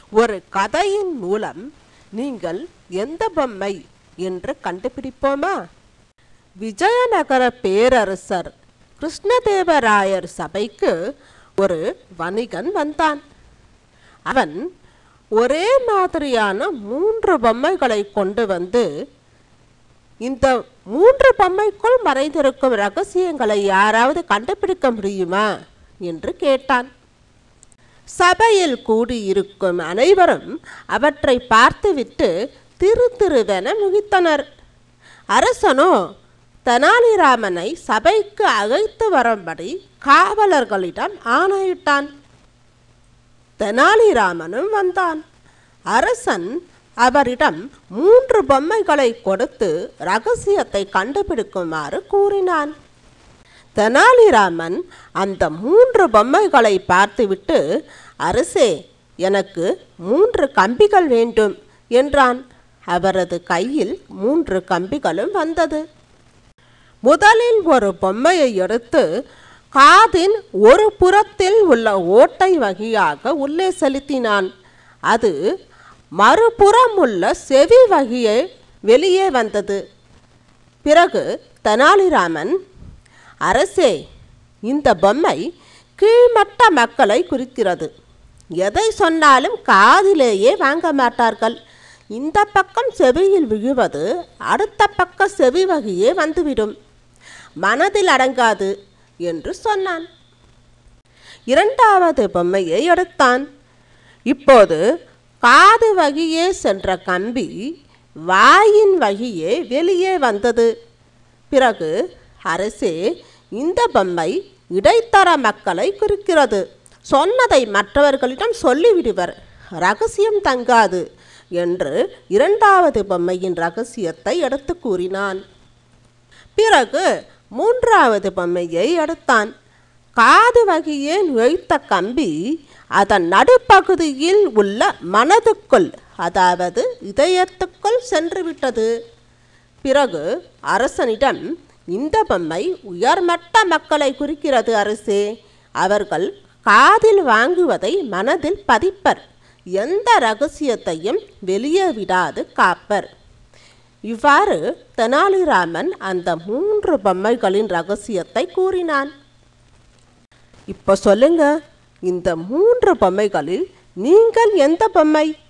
ஒரு கதையின் மூலம் நீங்கள் எந்த பொம்மை என்று கண்டுபிடிப்போமா விஜயநகர பேரரசர் கிருஷ்ணதேவராயர் சபைக்கு ஒரு வணிகன் வந்தான் அவன் ஒரே மாதிரியான மூன்று பொம்மைகளை கொண்டு வந்து இந்த மூன்று பொம்மைக்குள் மறைந்திருக்கும் ரகசியங்களை யாராவது கண்டுபிடிக்க முடியுமா என்று கேட்டான் சபையில் கூடியிருக்கும் அனைவரும் அவற்றை பார்த்துவிட்டு திரு திருவென முகித்தனர் அரசனோ தெனாலிராமனை சபைக்கு அழைத்து வரும்படி காவலர்களிடம் ஆணையிட்டான் தெனாலிராமனும் வந்தான் அரசன் அவரிடம் மூன்று பொம்மைகளை கொடுத்து ரகசியத்தை கண்டுபிடிக்குமாறு கூறினான் தெனாலிராமன் அந்த மூன்று பொம்மைகளை பார்த்துவிட்டு அரசே எனக்கு மூன்று கம்பிகள் வேண்டும் என்றான் அவரது கையில் மூன்று கம்பிகளும் வந்தது முதலில் ஒரு பொம்மையை எடுத்து காதின் ஒரு புறத்தில் உள்ள ஓட்டை வழியாக உள்ளே செலுத்தினான் அது மறுபுறம் உள்ள செவி வழியே வெளியே வந்தது பிறகு தெனாலிராமன் அரசே இந்த பொம்மை கீழ்மட்ட மக்களை குறிக்கிறது எதை சொன்னாலும் காதிலேயே வாங்க மாட்டார்கள் இந்த பக்கம் செவியில் விழுவது அடுத்த பக்க செவி வகையே வந்துவிடும் மனதில் அடங்காது என்று சொன்னான் இரண்டாவது பொம்மையை எடுத்தான் இப்போது காது வழியே சென்ற கம்பி வாயின் வழியே வெளியே வந்தது பிறகு அரசே இந்த பொம்மை இடைத்தர மக்களை குறிக்கிறது சொன்னதை மற்றவர்களிடம் சொல்லிவிடுவர் ரகசியம் தங்காது என்று இரண்டாவது பொம்மையின் ரகசியத்தை எடுத்து கூறினான் பிறகு மூன்றாவது பொம்மையை எடுத்தான் காது வகையே நுழைத்த கம்பி அதன் நடுப்பகுதியில் உள்ள மனதுக்குள் அதாவது இதயத்துக்குள் சென்று விட்டது பிறகு அரசனிடம் இந்த பொம்மை உயர்மட்ட மக்களை குறிக்கிறது அரசே அவர்கள் காதில் வாங்குவதை மனதில் பதிப்பர் எந்த ரகசியத்தையும் வெளியே விடாது காப்பர் இவ்வாறு தெனாலிராமன் அந்த மூன்று பொம்மைகளின் ரகசியத்தை கூறினான் இப்போ சொல்லுங்க இந்த மூன்று பொம்மைகளில் நீங்கள் எந்த பொம்மை